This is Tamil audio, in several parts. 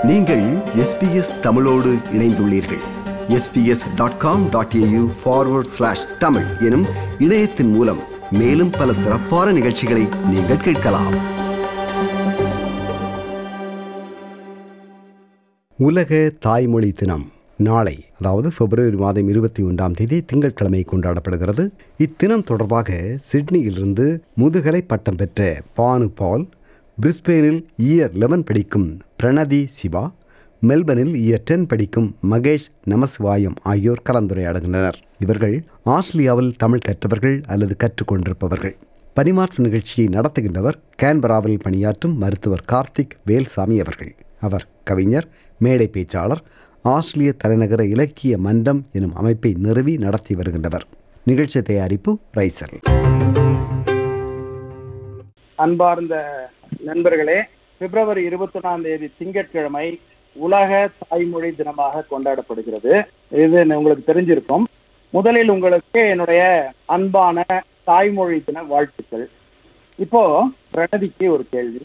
நீங்கள் எஸ்பிஎஸ் தமிழோடு இணைந்துள்ளீர்கள் SBS dot com dot AU forward slash Tamil எனும் இணையத்தின் மூலம் மேலும் பல சிறப்பான நிகழ்ச்சிகளை நீங்கள் கேட்கலாம் உலக தாய்மொழி தினம் நாளை அதாவது பிப்ரவரி மாதம் இருபத்தி ஒன்றாம் தேதி திங்கட்கிழமை கொண்டாடப்படுகிறது இத்தினம் தொடர்பாக சிட்னியிலிருந்து முதுகலை பட்டம் பெற்ற பானு பால் பிரிஸ்பேனில் இயர் லெவன் படிக்கும் பிரணதி சிவா மெல்பர்னில் இயர் டென் படிக்கும் மகேஷ் நமசிவாயம் ஆகியோர் கலந்துரையாடுகின்றனர் இவர்கள் ஆஸ்திரேலியாவில் தமிழ் கற்றவர்கள் அல்லது கற்றுக்கொண்டிருப்பவர்கள் பரிமாற்ற நிகழ்ச்சியை நடத்துகின்றவர் கேன்பராவில் பணியாற்றும் மருத்துவர் கார்த்திக் வேல்சாமி அவர்கள் அவர் கவிஞர் மேடை பேச்சாளர் ஆஸ்திரேலிய தலைநகர இலக்கிய மன்றம் எனும் அமைப்பை நிறுவி நடத்தி வருகின்றவர் நிகழ்ச்சி தயாரிப்பு ரைசல் அன்பார்ந்த நண்பர்களே பிப்ரவரி இருபத்தி ஒன்னாம் தேதி திங்கட்கிழமை உலக தாய்மொழி தினமாக கொண்டாடப்படுகிறது இது உங்களுக்கு தெரிஞ்சிருக்கும் முதலில் உங்களுக்கு என்னுடைய அன்பான தாய்மொழி தின வாழ்த்துக்கள் இப்போ பிரணதிக்கு ஒரு கேள்வி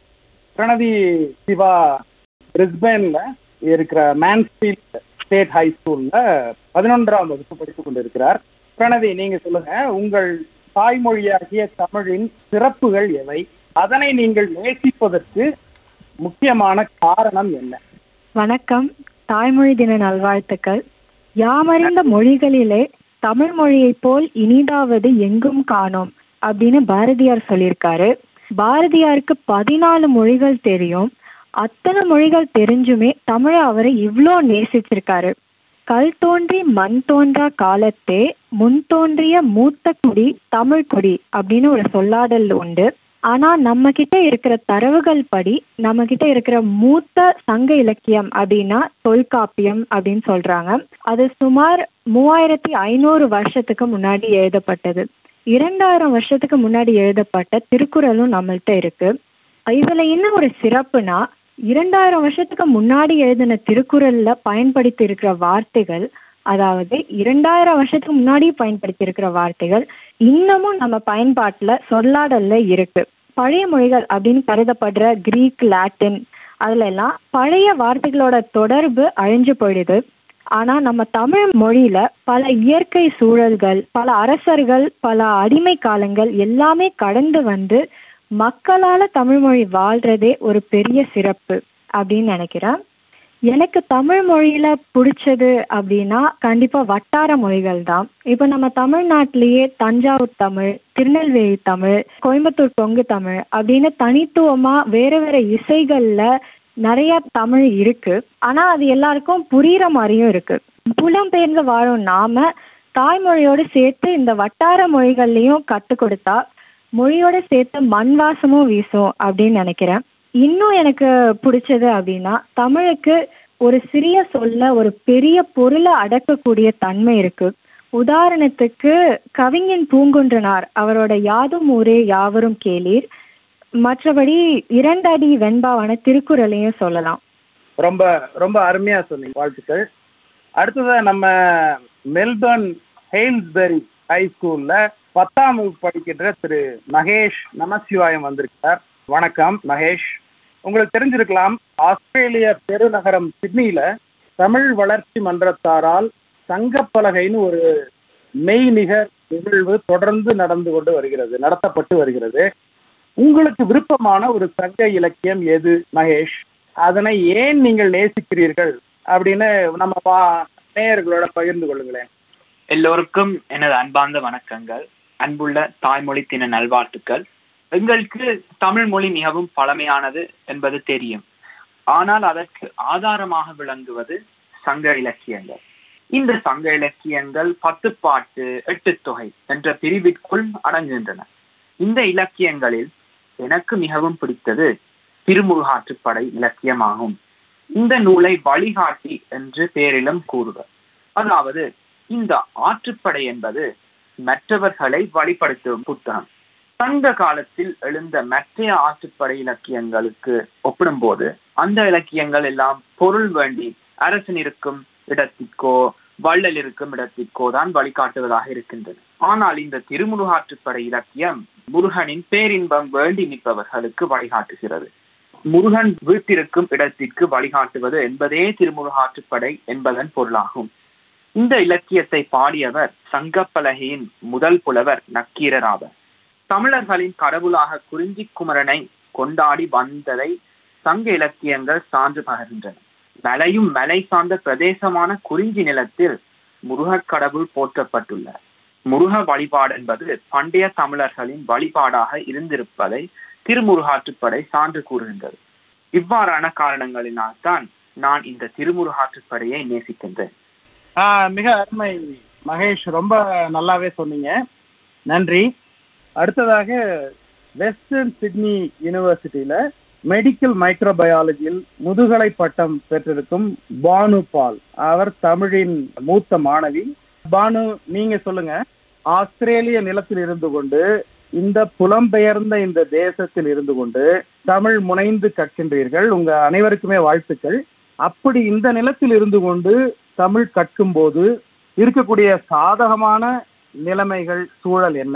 பிரணதி சிவா பிரிஸ்பேன்ல இருக்கிற மேன்ஸ்பீல்ட் ஸ்டேட் ஹை ஸ்கூல்ல பதினொன்றாம் வகுப்பு படித்துக் கொண்டிருக்கிறார் பிரணதி நீங்க சொல்லுங்க உங்கள் தாய்மொழியாகிய தமிழின் சிறப்புகள் எவை அதனை நீங்கள் நேசிப்பதற்கு முக்கியமான காரணம் என்ன வணக்கம் தாய்மொழி தின நல்வாழ்த்துக்கள் யாமறிந்த மொழிகளிலே தமிழ் மொழியைப் போல் இனிதாவது எங்கும் காணோம் அப்படின்னு பாரதியார் சொல்லியிருக்காரு பாரதியாருக்கு பதினாலு மொழிகள் தெரியும் அத்தனை மொழிகள் தெரிஞ்சுமே தமிழ அவரை இவ்ளோ நேசிச்சிருக்காரு கல் தோன்றி மண் தோன்றா காலத்தே முன் தோன்றிய மூத்த குடி தமிழ் குடி அப்படின்னு ஒரு சொல்லாடல் உண்டு ஆனா நம்ம கிட்ட இருக்கிற தரவுகள் படி நம்ம கிட்ட இருக்கிற மூத்த சங்க இலக்கியம் அப்படின்னா தொல்காப்பியம் அப்படின்னு சொல்றாங்க அது சுமார் மூவாயிரத்தி ஐநூறு வருஷத்துக்கு முன்னாடி எழுதப்பட்டது இரண்டாயிரம் வருஷத்துக்கு முன்னாடி எழுதப்பட்ட திருக்குறளும் நம்மள்ட்ட இருக்கு இதுல என்ன ஒரு சிறப்புனா இரண்டாயிரம் வருஷத்துக்கு முன்னாடி எழுதின திருக்குறள்ல பயன்படுத்தி இருக்கிற வார்த்தைகள் அதாவது இரண்டாயிரம் வருஷத்துக்கு முன்னாடி பயன்படுத்தி இருக்கிற வார்த்தைகள் இன்னமும் நம்ம பயன்பாட்டுல சொல்லாடல்ல இருக்கு பழைய மொழிகள் அப்படின்னு கருதப்படுற கிரீக் லாட்டின் அதுல எல்லாம் பழைய வார்த்தைகளோட தொடர்பு அழிஞ்சு போயிடுது ஆனா நம்ம தமிழ் மொழியில பல இயற்கை சூழல்கள் பல அரசர்கள் பல அடிமை காலங்கள் எல்லாமே கடந்து வந்து மக்களால தமிழ் மொழி வாழ்றதே ஒரு பெரிய சிறப்பு அப்படின்னு நினைக்கிறேன் எனக்கு தமிழ் மொழியில பிடிச்சது அப்படின்னா கண்டிப்பா வட்டார மொழிகள் தான் இப்ப நம்ம தமிழ்நாட்டிலேயே தஞ்சாவூர் தமிழ் திருநெல்வேலி தமிழ் கோயம்புத்தூர் கொங்கு தமிழ் அப்படின்னு தனித்துவமா வேற வேற இசைகள்ல நிறைய தமிழ் இருக்கு ஆனா அது எல்லாருக்கும் புரியுற மாதிரியும் இருக்கு புலம்பெயர்ந்து வாழும் நாம தாய்மொழியோடு சேர்த்து இந்த வட்டார மொழிகள்லயும் கத்து கொடுத்தா மொழியோட சேர்த்து மண் வாசமும் வீசும் அப்படின்னு நினைக்கிறேன் இன்னும் எனக்கு பிடிச்சது அப்படின்னா தமிழுக்கு ஒரு சிறிய சொல்ல ஒரு பெரிய பொருளை அடக்கக்கூடிய தன்மை இருக்கு உதாரணத்துக்கு கவிஞன் பூங்குன்றனார் அவரோட யாதும் ஊரே யாவரும் கேளீர் மற்றபடி இரண்டடி வெண்பாவான திருக்குறளையும் சொல்லலாம் ரொம்ப ரொம்ப அருமையா சொன்னீங்க வாழ்த்துக்கள் அடுத்தது நம்ம மெல்பர்ன் ஹெயில்ஸ்பெரி ஹை ஸ்கூல்ல பத்தாம் வகுப்பு படிக்கின்ற திரு மகேஷ் நமசிவாயம் வந்திருக்கார் வணக்கம் மகேஷ் உங்களுக்கு தெரிஞ்சிருக்கலாம் ஆஸ்திரேலிய பெருநகரம் சிட்னியில தமிழ் வளர்ச்சி மன்றத்தாரால் சங்கப்பலகைன்னு ஒரு மெய்நிகர் நிகழ்வு தொடர்ந்து நடந்து கொண்டு வருகிறது நடத்தப்பட்டு வருகிறது உங்களுக்கு விருப்பமான ஒரு சங்க இலக்கியம் எது மகேஷ் அதனை ஏன் நீங்கள் நேசிக்கிறீர்கள் அப்படின்னு நம்ம பா நேயர்களோட பகிர்ந்து கொள்ளுங்களேன் எல்லோருக்கும் எனது அன்பார்ந்த வணக்கங்கள் அன்புள்ள தாய்மொழி தின நல்வாழ்த்துக்கள் எங்களுக்கு தமிழ் மொழி மிகவும் பழமையானது என்பது தெரியும் ஆனால் அதற்கு ஆதாரமாக விளங்குவது சங்க இலக்கியங்கள் இந்த சங்க இலக்கியங்கள் பத்து பாட்டு எட்டு தொகை என்ற பிரிவிற்குள் அடங்குகின்றன இந்த இலக்கியங்களில் எனக்கு மிகவும் பிடித்தது திருமுருகாற்றுப்படை இலக்கியமாகும் இந்த நூலை வழிகாட்டி என்று பெயரிலும் கூறுவர் அதாவது இந்த ஆற்றுப்படை என்பது மற்றவர்களை வழிபடுத்தும் புத்தகம் சங்க காலத்தில் எழுந்த மற்ற ஆற்றுப்படை இலக்கியங்களுக்கு ஒப்பிடும்போது அந்த இலக்கியங்கள் எல்லாம் பொருள் வேண்டி அரசன் இருக்கும் இடத்திற்கோ வள்ளல் இருக்கும் இடத்திற்கோ தான் வழிகாட்டுவதாக இருக்கின்றன ஆனால் இந்த திருமுருகாற்றுப்படை இலக்கியம் முருகனின் பேரின்பம் வேண்டி நிற்பவர்களுக்கு வழிகாட்டுகிறது முருகன் வீட்டிற்கும் இடத்திற்கு வழிகாட்டுவது என்பதே திருமுருகாற்றுப்படை என்பதன் பொருளாகும் இந்த இலக்கியத்தை பாடியவர் சங்கப்பலகையின் முதல் புலவர் நக்கீரர் ஆவர் தமிழர்களின் கடவுளாக குறிஞ்சி குமரனை கொண்டாடி வந்ததை சங்க இலக்கியங்கள் சான்று பகர்கின்றன மலையும் மலை சார்ந்த பிரதேசமான குறிஞ்சி நிலத்தில் முருகக் கடவுள் போற்றப்பட்டுள்ளார் முருக வழிபாடு என்பது பண்டைய தமிழர்களின் வழிபாடாக இருந்திருப்பதை திருமுருகாற்றுப்படை சான்று கூறுகின்றது இவ்வாறான காரணங்களினால் தான் நான் இந்த திருமுருகாற்றுப்படையை நேசிக்கின்றேன் ஆஹ் மிக அருமை மகேஷ் ரொம்ப நல்லாவே சொன்னீங்க நன்றி அடுத்ததாக வெஸ்டர்ன் சிட்னி யூனிவர்சிட்டியில மெடிக்கல் மைக்ரோபயாலஜியில் முதுகலை பட்டம் பெற்றிருக்கும் பானு பால் அவர் தமிழின் மூத்த மாணவி பானு நீங்க சொல்லுங்க ஆஸ்திரேலிய நிலத்தில் இருந்து கொண்டு இந்த புலம்பெயர்ந்த இந்த தேசத்தில் இருந்து கொண்டு தமிழ் முனைந்து கற்கின்றீர்கள் உங்க அனைவருக்குமே வாழ்த்துக்கள் அப்படி இந்த நிலத்தில் இருந்து கொண்டு தமிழ் கற்கும் போது இருக்கக்கூடிய சாதகமான நிலைமைகள் சூழல் என்ன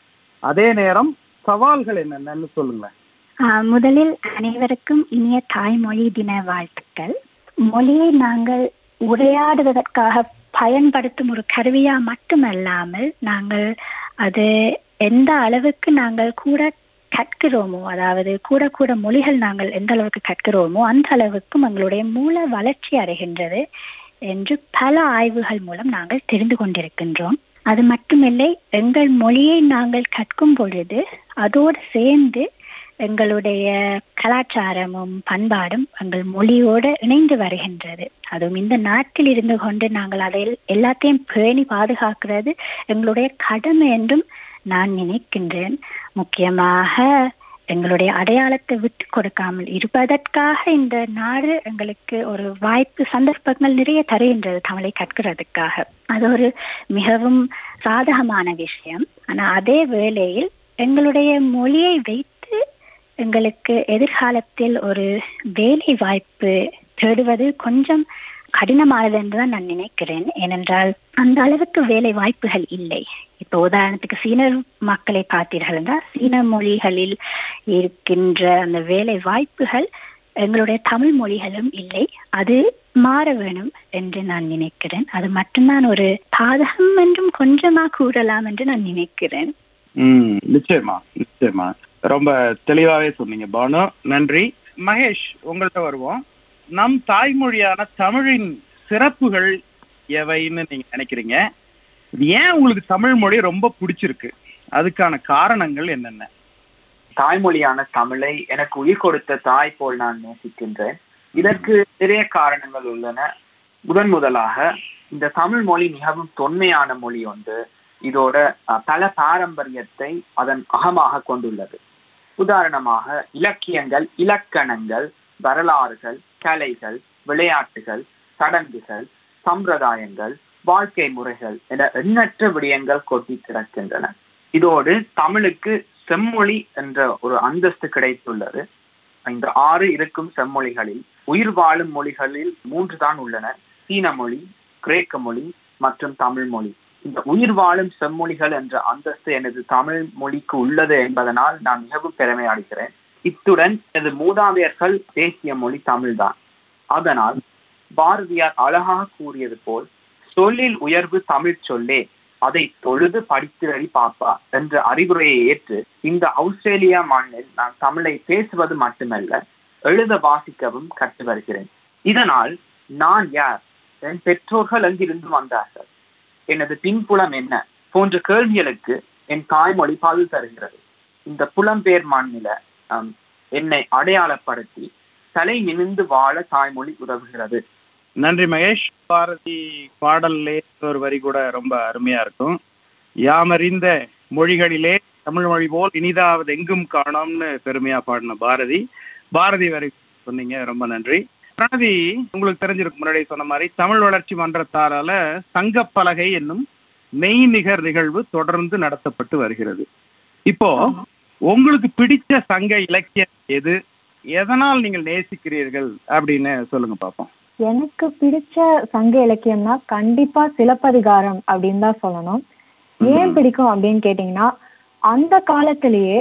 அதே நேரம் சவால்கள் என்னென்னு சொல்லுங்களேன் ஆஹ் முதலில் அனைவருக்கும் இனிய தாய்மொழி தின வாழ்த்துக்கள் மொழியை நாங்கள் உரையாடுவதற்காக பயன்படுத்தும் ஒரு கருவியா மட்டுமல்லாமல் நாங்கள் அது எந்த அளவுக்கு நாங்கள் கூட கற்கிறோமோ அதாவது கூட கூட மொழிகள் நாங்கள் எந்த அளவுக்கு கற்கிறோமோ அந்த அளவுக்கும் எங்களுடைய மூல வளர்ச்சி அடைகின்றது என்று பல ஆய்வுகள் மூலம் நாங்கள் தெரிந்து கொண்டிருக்கின்றோம் அது மட்டுமில்லை எங்கள் மொழியை நாங்கள் கற்கும் பொழுது அதோடு சேர்ந்து எங்களுடைய கலாச்சாரமும் பண்பாடும் எங்கள் மொழியோடு இணைந்து வருகின்றது அதுவும் இந்த நாட்டில் இருந்து கொண்டு நாங்கள் அதை எல்லாத்தையும் பேணி பாதுகாக்கிறது எங்களுடைய கடமை என்றும் நான் நினைக்கின்றேன் முக்கியமாக எங்களுடைய அடையாளத்தை விட்டு கொடுக்காமல் இருப்பதற்காக இந்த நாடு எங்களுக்கு ஒரு வாய்ப்பு சந்தர்ப்பங்கள் நிறைய தருகின்றது தமிழை கற்கிறதுக்காக அது ஒரு மிகவும் சாதகமான விஷயம் ஆனா அதே வேளையில் எங்களுடைய மொழியை வைத்து எங்களுக்கு எதிர்காலத்தில் ஒரு வேலை வாய்ப்பு தேடுவது கொஞ்சம் கடினமானது என்றுதான் நான் நினைக்கிறேன் ஏனென்றால் அந்த அளவுக்கு வேலை வாய்ப்புகள் இல்லை இப்போ உதாரணத்துக்கு சீன மக்களை பார்த்தீர்கள் என்றால் சீன மொழிகளில் இருக்கின்ற அந்த வேலை வாய்ப்புகள் எங்களுடைய தமிழ் மொழிகளும் இல்லை அது மாற வேணும் என்று நான் நினைக்கிறேன் அது மட்டும்தான் ஒரு பாதகம் என்றும் கொஞ்சமா கூறலாம் என்று நான் நினைக்கிறேன் ம் நிச்சயமா நிச்சயமா ரொம்ப தெளிவாவே சொன்னீங்க பானு நன்றி மகேஷ் உங்கள்ட்ட வருவோம் நம் தாய்மொழியான தமிழின் சிறப்புகள் எவைன்னு நீங்க நினைக்கிறீங்க இது ஏன் உங்களுக்கு தமிழ் மொழி ரொம்ப பிடிச்சிருக்கு அதுக்கான காரணங்கள் என்னென்ன தாய்மொழியான தமிழை எனக்கு உயிர் கொடுத்த தாய் போல் நான் நேசிக்கின்றேன் இதற்கு நிறைய காரணங்கள் உள்ளன முதன் முதலாக இந்த தமிழ் மொழி மிகவும் தொன்மையான மொழி ஒன்று இதோட அஹ், பல பாரம்பரியத்தை அதன் அகமாக கொண்டுள்ளது உதாரணமாக இலக்கியங்கள் இலக்கணங்கள் வரலாறுகள் கலைகள் விளையாட்டுகள் சடங்குகள் சம்பிரதாயங்கள் வாழ்க்கை முறைகள் என எண்ணற்ற விடயங்கள் கொட்டி கிடக்கின்றன இதோடு தமிழுக்கு செம்மொழி என்ற ஒரு அந்தஸ்து கிடைத்துள்ளது இந்த ஆறு இருக்கும் செம்மொழிகளில் உயிர் வாழும் மொழிகளில் மூன்று தான் உள்ளன சீன மொழி கிரேக்க மொழி மற்றும் தமிழ் மொழி இந்த உயிர் வாழும் செம்மொழிகள் என்ற அந்தஸ்து எனது தமிழ் மொழிக்கு உள்ளது என்பதனால் நான் மிகவும் பெருமை அடைகிறேன் இத்துடன் எனது மூதாதையர்கள் பேசிய மொழி தமிழ்தான் அதனால் பாரதியார் அழகாக கூறியது போல் சொல்லில் உயர்வு தமிழ் சொல்லே அதை தொழுது படித்திரடி பாப்பா என்ற அறிவுரையை ஏற்று இந்த ஆஸ்திரேலியா மண்ணில் நான் தமிழை பேசுவது மட்டுமல்ல எழுத வாசிக்கவும் கற்று வருகிறேன் இதனால் நான் யார் என் பெற்றோர்கள் எங்கிருந்து வந்தார்கள் எனது பின்புலம் என்ன போன்ற கேள்விகளுக்கு என் தாய்மொழி பதில் தருகிறது இந்த புலம்பெயர் மாநில ஆம், என்னை அடையாளப்படுத்தி தலை நிமிர்ந்து வாழ தாய்மொழி உதவுகிறது நன்றி மகேஷ் பாரதி பாடல்லே ஒரு வரி கூட ரொம்ப அருமையா இருக்கும் யாமறிந்த மொழிகளிலே தமிழ் மொழி போல் இனிதாவது எங்கும் காணோம்னு பெருமையா பாடின பாரதி பாரதி வரை சொன்னீங்க ரொம்ப நன்றி பிரணதி உங்களுக்கு தெரிஞ்சிருக்கும் முன்னாடி சொன்ன மாதிரி தமிழ் வளர்ச்சி மன்றத்தாரால சங்கப்பலகை என்னும் மெய்நிகர் நிகழ்வு தொடர்ந்து நடத்தப்பட்டு வருகிறது இப்போ உங்களுக்கு பிடிச்ச சங்க இலக்கியம் எது எதனால் நீங்கள் நேசிக்கிறீர்கள் அப்படின்னு சொல்லுங்க பாப்போம் எனக்கு பிடிச்ச சங்க இலக்கியம்னா கண்டிப்பா சிலப்பதிகாரம் அப்படின்னு தான் சொல்லணும் ஏன் பிடிக்கும் அப்படின்னு கேட்டீங்கன்னா அந்த காலத்திலேயே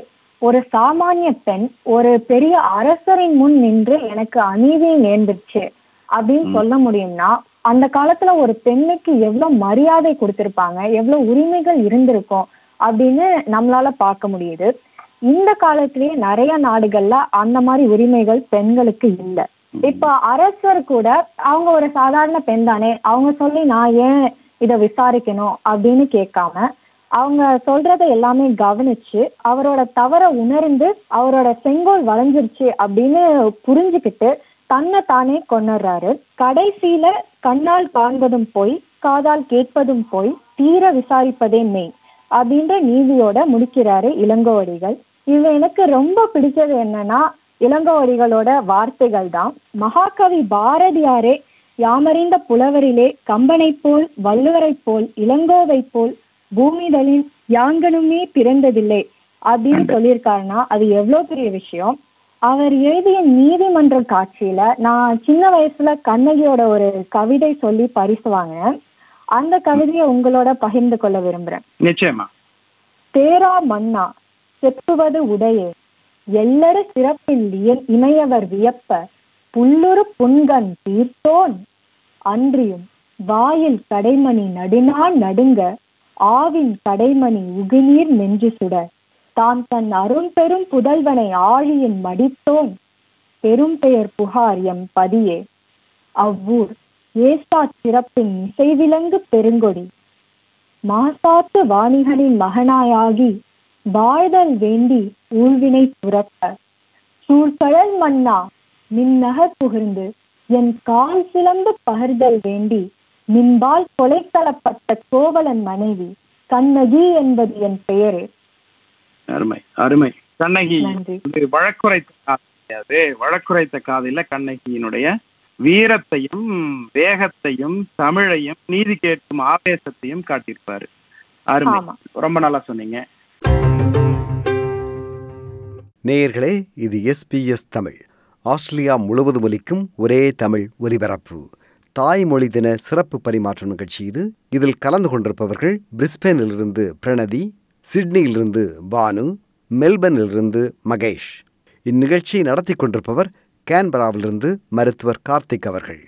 ஒரு சாமானிய பெண் ஒரு பெரிய அரசரின் முன் நின்று எனக்கு அநீதி நேர்ந்துச்சு அப்படின்னு சொல்ல முடியும்னா அந்த காலத்துல ஒரு பெண்ணுக்கு எவ்வளவு மரியாதை கொடுத்திருப்பாங்க எவ்வளவு உரிமைகள் இருந்திருக்கும் அப்படின்னு நம்மளால பார்க்க முடியுது இந்த காலத்திலேயே நிறைய நாடுகள்ல அந்த மாதிரி உரிமைகள் பெண்களுக்கு இல்ல இப்ப அரசர் கூட அவங்க ஒரு சாதாரண பெண் தானே அவங்க சொல்லி நான் ஏன் இத விசாரிக்கணும் அப்படின்னு கேட்காம அவங்க சொல்றதை எல்லாமே கவனிச்சு அவரோட தவற உணர்ந்து அவரோட செங்கோல் வளைஞ்சிருச்சு அப்படின்னு புரிஞ்சுக்கிட்டு தன்னை தானே கொண்டுறாரு கடைசியில கண்ணால் காண்பதும் போய் காதால் கேட்பதும் போய் தீர விசாரிப்பதே மெய் அப்படின்ற நீதியோட முடிக்கிறாரு இளங்கோவடிகள் இது எனக்கு ரொம்ப பிடிச்சது என்னன்னா இளங்கோவடிகளோட வார்த்தைகள் தான் மகாகவி பாரதியாரே யாமறிந்த புலவரிலே கம்பனை போல் வள்ளுவரை போல் இளங்கோவை போல் பூமிதலின் யாங்கனுமே பிறந்ததில்லை அப்படின்னு சொல்லியிருக்காருன்னா அது எவ்வளவு பெரிய விஷயம் அவர் எழுதிய நீதிமன்ற காட்சியில நான் சின்ன வயசுல கண்ணகியோட ஒரு கவிதை சொல்லி பரிசு வாங்கினேன் அந்த கவிதையை உங்களோட பகிர்ந்து கொள்ள விரும்புறேன் நிச்சயமா தேரா மன்னா செப்புவது உடையே எல்லரு சிறப்பில் இய- இமையவர் வியப்ப புல்லுரு புன்கண் தீர்த்தோன் அன்றியும் வாயில் கடைமணி நடுநாள் நடுங்க ஆவின் கடைமணி உகுநீர் நெஞ்சு சுட தான் தன் அரும்பெரும் புதல்வனை ஆழியின் மடித்தோன் பெரும் பெயர் புகார் எம் பதியே அவ்வூர் ஏசா சிறப்பின் இசைவிலங்கு பெருங்கொடி மாசாத்து வாணிகளின் மகனாயாகி வாழ்தல் வேண்டி ஊழ்வினை துறப்ப சூழ்கழல் மன்னா மின்னகர் புகழ்ந்து என் கால் சிலம்பு பகர்தல் வேண்டி நின்பால் கொலைத்தளப்பட்ட கோவலன் மனைவி கண்ணகி என்பது என் பெயரே அருமை அருமை கண்ணகி நன்றி வந்து வழக்குரைத்த காதை கிடையாது வழக்குரைத்த காதையில கண்ணகியினுடைய வீரத்தையும் வேகத்தையும் தமிழையும் நீதி கேட்கும் ஆவேசத்தையும் காட்டியிருப்பாரு அருமை ஆமா ரொம்ப நல்லா சொன்னீங்க நேயர்களே இது எஸ்பிஎஸ் தமிழ் ஆஸ்திரேலியா முழுவதும் ஒலிக்கும் ஒரே தமிழ் ஒலிபரப்பு தாய்மொழி தின சிறப்பு பரிமாற்ற நிகழ்ச்சி இது இதில் கலந்து கொண்டிருப்பவர்கள் பிரிஸ்பேனிலிருந்து பிரணதி சிட்னியிலிருந்து பானு மெல்பர்னிலிருந்து மகேஷ் இந்நிகழ்ச்சியை நடத்தி கொண்டிருப்பவர் கேன்பராவிலிருந்து மருத்துவர் கார்த்திக் அவர்கள்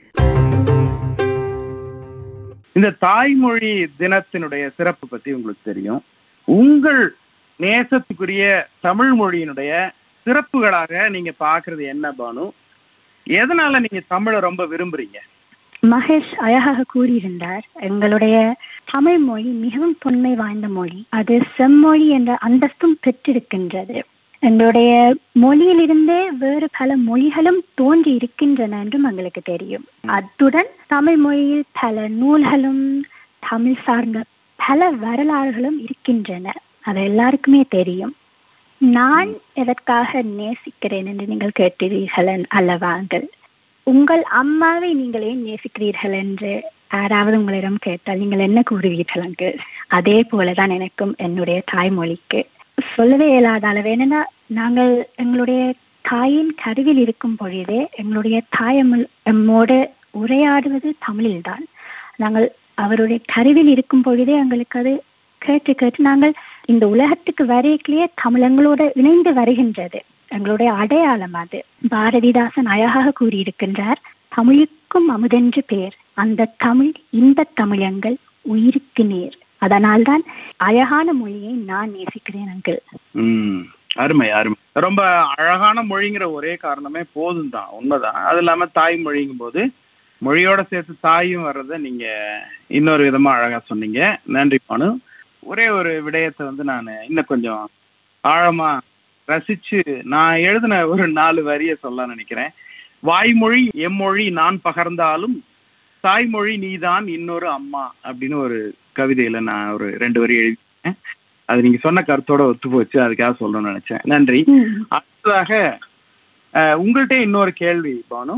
இந்த தாய்மொழி தினத்தினுடைய சிறப்பு பத்தி உங்களுக்கு தெரியும் உங்கள் நேசத்துக்குரிய தமிழ் மொழியினுடைய சிறப்புகளாக நீங்க பாக்குறது என்ன பானு எதனால நீங்க தமிழை ரொம்ப விரும்புறீங்க மகேஷ் அழகாக கூறியிருந்தார் எங்களுடைய தமிழ் மொழி மிகவும் தொன்மை வாய்ந்த மொழி அது செம்மொழி என்ற அந்தஸ்தும் பெற்றிருக்கின்றது எங்களுடைய மொழியிலிருந்தே வேறு பல மொழிகளும் தோன்றி இருக்கின்றன என்றும் எங்களுக்கு தெரியும் அத்துடன் தமிழ் மொழியில் பல நூல்களும் தமிழ் சார்ந்த பல வரலாறுகளும் இருக்கின்றன அது எல்லாருக்குமே தெரியும் நான் எதற்காக நேசிக்கிறேன் என்று நீங்கள் கேட்டீர்கள் அல்லவாங்கள் உங்கள் அம்மாவை நீங்கள் ஏன் நேசிக்கிறீர்கள் என்று யாராவது உங்களிடம் கேட்டால் நீங்கள் என்ன கூறுவீர்கள் அங்கு அதே போலதான் எனக்கும் என்னுடைய தாய்மொழிக்கு சொல்லவே இயலாத அளவு என்னன்னா நாங்கள் எங்களுடைய தாயின் கருவில் இருக்கும் பொழுதே எங்களுடைய தாயமிழ் எம்மோடு உரையாடுவது தமிழில்தான் நாங்கள் அவருடைய கருவில் இருக்கும் பொழுதே எங்களுக்கு அது கேட்டு கேட்டு நாங்கள் இந்த உலகத்துக்கு வரையிலேயே தமிழ் எங்களோட இணைந்து வருகின்றது எங்களுடைய அடையாளம் அது பாரதிதாசன் அழகாக கூறியிருக்கின்றார் தமிழுக்கும் அமுதென்று பெயர் அந்த தமிழ் இந்த தமிழங்கள் உயிருக்கு நேர் அதனால்தான் அழகான மொழியை நான் நேசிக்கிறேன் அங்கிள் உம் அருமை அருமை ரொம்ப அழகான மொழிங்கிற ஒரே காரணமே போதும் தான் உண்மைதான் அது இல்லாம தாய்மொழிங்கும் போது மொழியோட சேர்த்து தாயும் வர்றதை நீங்க இன்னொரு விதமா அழகா சொன்னீங்க நன்றி பானு ஒரே ஒரு விடயத்தை வந்து நான் இன்னும் கொஞ்சம் ஆழமா ரசிச்சு நான் எழுதின ஒரு நாலு வரிய சொல்ல நினைக்கிறேன் வாய்மொழி எம்மொழி நான் பகர்ந்தாலும் தாய்மொழி நீதான் இன்னொரு அம்மா அப்படின்னு ஒரு கவிதையில நான் ஒரு ரெண்டு வரி எழுதிட்டேன் அது நீங்க சொன்ன கருத்தோட ஒத்து போச்சு அதுக்காக சொல்லணும்னு நினைச்சேன் நன்றி அடுத்ததாக அஹ், உங்கள்ட்ட இன்னொரு கேள்வி பானு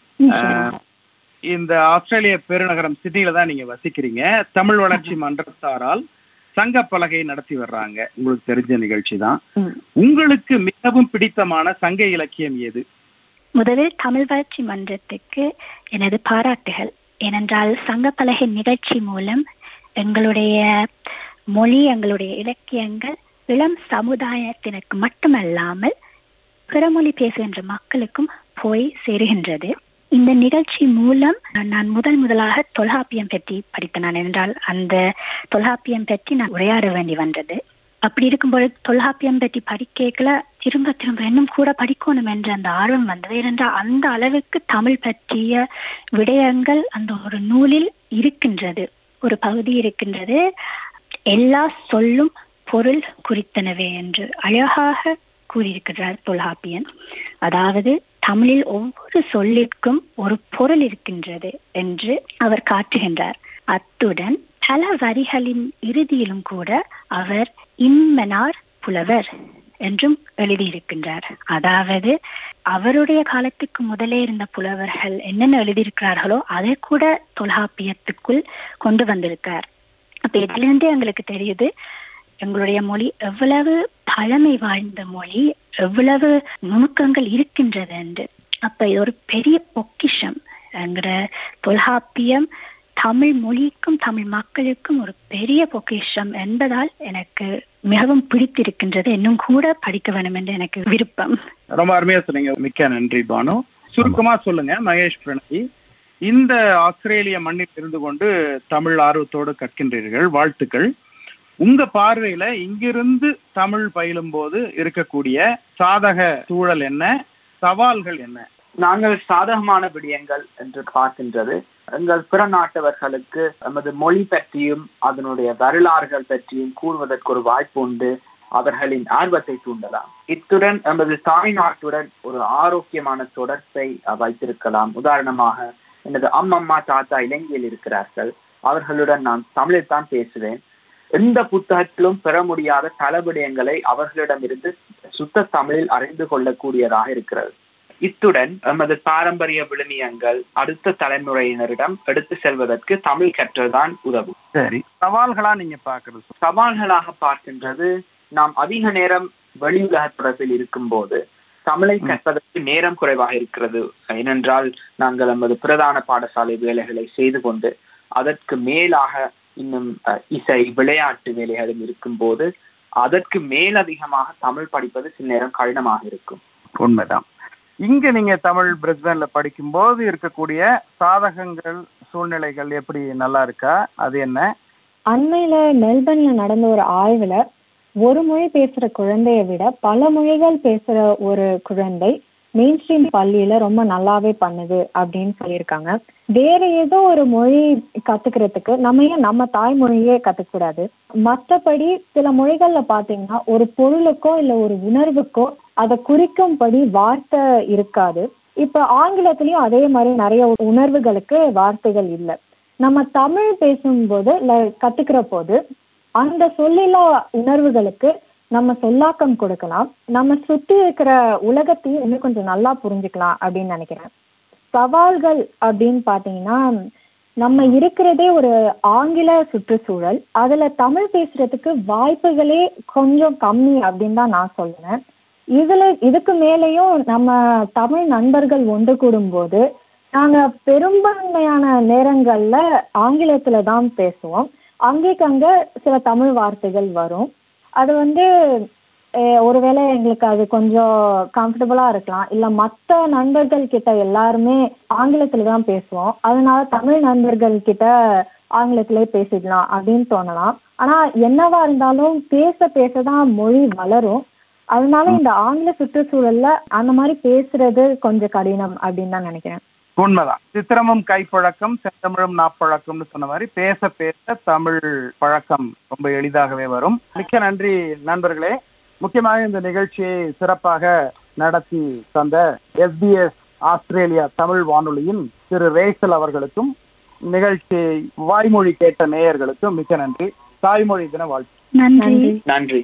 அஹ், இந்த ஆஸ்திரேலிய பெருநகரம் சிட்டியில தான் நீங்க வசிக்கிறீங்க தமிழ் வளர்ச்சி மன்றத்தாரால் சங்க பலகை நடத்தி வர்றாங்க உங்களுக்கு தெரிஞ்ச நிகழ்ச்சி தான் ம். உங்களுக்கு மிகவும் பிடித்தமான சங்க இலக்கியம் எது முதலில் தமிழ் வளர்ச்சி மன்றத்துக்கு எனது பாராட்டுகள் ஏனென்றால் சங்கப்பலகை நிகழ்ச்சி மூலம் எங்களுடைய மொழி எங்களுடைய இலக்கியங்கள் இளம் சமுதாயத்தினருக்கு மட்டுமல்லாமல் பிறமொழி பேசுகின்ற மக்களுக்கும் போய் சேருகின்றது இந்த நிகழ்ச்சி மூலம் நான் முதல் முதலாக தொல்காப்பியம் பற்றி படித்தேன் நான் என்றால் அந்த தொல்காப்பியம் பற்றி நான் உரையாட வேண்டி வந்தது அப்படி இருக்கும்போது தொல்காப்பியம் பற்றி படிக்கல திரும்ப திரும்ப இன்னும் கூட படிக்கணும் என்ற அந்த ஆர்வம் வந்தது ஏனென்றால் அந்த அளவுக்கு தமிழ் பற்றிய விடயங்கள் அந்த ஒரு நூலில் இருக்கின்றது ஒரு பகுதி இருக்கின்றது எல்லா சொல்லும் பொருள் குறித்தனவே என்று அழகாக கூறியிருக்கிறார் தொல்காப்பியன் அதாவது தமிழில் ஒவ்வொரு சொல்லிற்கும் ஒரு பொருள் இருக்கின்றது என்று அவர் காட்டுகின்றார் அத்துடன் பல வரிகளின் இறுதியிலும் கூட அவர் இன்மனார் புலவர் என்றும் எழுதியிருக்கின்றார் அதாவது அவருடைய காலத்துக்கு முதலே இருந்த புலவர்கள் என்னென்ன எழுதியிருக்கிறார்களோ அதை கூட தொல்காப்பியத்துக்குள் கொண்டு வந்திருக்கார் அப்ப இதிலிருந்தே எங்களுக்கு தெரியுது எங்களுடைய மொழி எவ்வளவு பழமை வாழ்ந்த மொழி எவ்வளவு நுணுக்கங்கள் இருக்கின்றது என்று அப்ப இது ஒரு பெரிய பொக்கிஷம் என்கிற தொல்காப்பியம் தமிழ் மொழிக்கும் தமிழ் மக்களுக்கும் ஒரு பெரிய பொக்கிஷம் என்பதால் எனக்கு மிகவும் பிடித்திருக்கின்றது இன்னும் கூட படிக்க வேண்டும் என்று எனக்கு விருப்பம் ரொம்ப அருமையா சொன்னீங்க மிக்க நன்றி பானு சுருக்கமா சொல்லுங்க மகேஷ் பிரணவி இந்த ஆஸ்திரேலிய மண்ணில் இருந்து கொண்டு தமிழ் ஆர்வத்தோடு கற்கின்றீர்கள் வாழ்த்துக்கள் உங்க பார்வையில இங்கிருந்து தமிழ் பயிலும் போது இருக்கக்கூடிய சாதக சூழல் என்ன சவால்கள் என்ன நாங்கள் சாதகமான விடயங்கள் என்று பார்க்கின்றது எங்கள் பிற நாட்டவர்களுக்கு நமது மொழி பற்றியும் அதனுடைய வரலாறுகள் பற்றியும் கூறுவதற்கு ஒரு வாய்ப்பு உண்டு அவர்களின் ஆர்வத்தை தூண்டலாம் இத்துடன் நமது தாய்நாட்டுடன் ஒரு ஆரோக்கியமான தொடர்பை அஹ், வைத்திருக்கலாம் உதாரணமாக எனது அம்மம்மா தாத்தா இலங்கையில் இருக்கிறார்கள் அவர்களுடன் நான் தமிழில் தான் பேசுவேன் எந்த புத்தகத்திலும் பெற முடியாத பல விடயங்களை அவர்களிடமிருந்து சுத்த தமிழில் அறிந்து கொள்ளக்கூடியதாக இருக்கிறது இத்துடன் எமது பாரம்பரிய விழுமியங்கள் அடுத்த தலைமுறையினரிடம் எடுத்து செல்வதற்கு தமிழ் கற்றல்தான் உதவும் சரி சவால்களா நீங்க பாக்குறது சவால்களாக பார்க்கின்றது நாம் அதிக நேரம் வெளி உலக தொடர்பில் இருக்கும்போது தமிழை கற்பதற்கு நேரம் குறைவாக இருக்கிறது ஏனென்றால் நாங்கள் நமது பிரதான பாடசாலை வேலைகளை செய்து கொண்டு அதற்கு மேலாக இன்னும் அஹ், இசை விளையாட்டு வேலைகளும் இருக்கும்போது அதற்கு மேலதிகமாக தமிழ் படிப்பது சில நேரம் கடினமாக இருக்கும் உண்மைதான் இங்க நீங்க தமிழ் பிரிஸ்பேன்ல படிக்கும்போது இருக்கக்கூடிய சாதகங்கள் சூழ்நிலைகள் எப்படி நல்லா இருக்கா அது என்ன அண்மையில மெல்பர்ன்ல நடந்த ஒரு ஆய்வுல ஒரு மொழி பேசுற குழந்தைய விட பல மொழிகள் பேசுற ஒரு குழந்தை மெயின் ஸ்ட்ரீம் பள்ளியில ரொம்ப நல்லாவே பண்ணுது அப்படின்னு சொல்லியிருக்காங்க வேற ஏதோ ஒரு மொழி கத்துக்கிறதுக்கு நம்ம ஏன் நம்ம தாய்மொழியே கத்துக்கூடாது மற்றபடி சில மொழிகள்ல பாத்தீங்கன்னா ஒரு பொருளுக்கோ இல்ல ஒரு உணர்வுக்கோ அதை குறிக்கும்படி வார்த்தை இருக்காது இப்ப ஆங்கிலத்திலயும் அதே மாதிரி நிறைய உணர்வுகளுக்கு வார்த்தைகள் இல்லை நம்ம தமிழ் பேசும்போது இல்ல கத்துக்கிற போது அந்த சொல்லிலா உணர்வுகளுக்கு நம்ம சொல்லாக்கம் கொடுக்கலாம் நம்ம சுத்தி இருக்கிற உலகத்தையும் இன்னும் கொஞ்சம் நல்லா புரிஞ்சுக்கலாம் அப்படின்னு நினைக்கிறேன் சவால்கள் அப்படின்னு பாத்தீங்கன்னா நம்ம இருக்கிறதே ஒரு ஆங்கில சுற்றுச்சூழல் அதுல தமிழ் பேசுறதுக்கு வாய்ப்புகளே கொஞ்சம் கம்மி அப்படின்னு தான் நான் சொல்லுவேன் இதுல இதுக்கு மேலேயும் நம்ம தமிழ் நண்பர்கள் ஒன்று கூடும்போது நாங்க பெரும்பான்மையான நேரங்கள்ல ஆங்கிலத்துல தான் பேசுவோம் அங்கேக்கு அங்க சில தமிழ் வார்த்தைகள் வரும் அது வந்து அஹ், ஒருவேளை எங்களுக்கு அது கொஞ்சம் கம்ஃபர்டபுளா இருக்கலாம் இல்ல மத்த நண்பர்கள் கிட்ட எல்லாருமே ஆங்கிலத்துல தான் பேசுவோம் அதனால தமிழ் நண்பர்கள் கிட்ட ஆங்கிலத்திலே பேசிடலாம் அப்படின்னு தோணலாம் ஆனா என்னவா இருந்தாலும் பேச பேசதான் மொழி வளரும் அதனால இந்த ஆங்கில சுற்றுச்சூழல்ல அந்த மாதிரி பேசுறது கொஞ்சம் கடினம் அப்படின்னு தான் நினைக்கிறேன் உண்மைதான் சித்திரமும் கைப்பழக்கம் செந்தமிழும் நாப்பழக்கம்னு சொன்ன மாதிரி பேச பேச தமிழ் பழக்கம் ரொம்ப எளிதாகவே வரும் மிக்க நன்றி நண்பர்களே முக்கியமாக இந்த நிகழ்ச்சியை சிறப்பாக நடத்தி தந்த எஸ்பிஎஸ் ஆஸ்திரேலியா தமிழ் வானொலியின் திரு ரேசல் அவர்களுக்கும் நிகழ்ச்சியை வாய்மொழி கேட்ட நேயர்களுக்கும் மிக்க நன்றி தாய்மொழி தின வாழ்த்து நன்றி நன்றி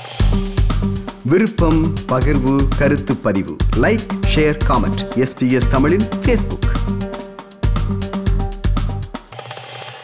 விருப்பம் பகிர்வு கருத்து பதிவு லைக் ஷேர் காமெண்ட் எஸ்பிஎஸ் தமிழின் ஃபேஸ்புக்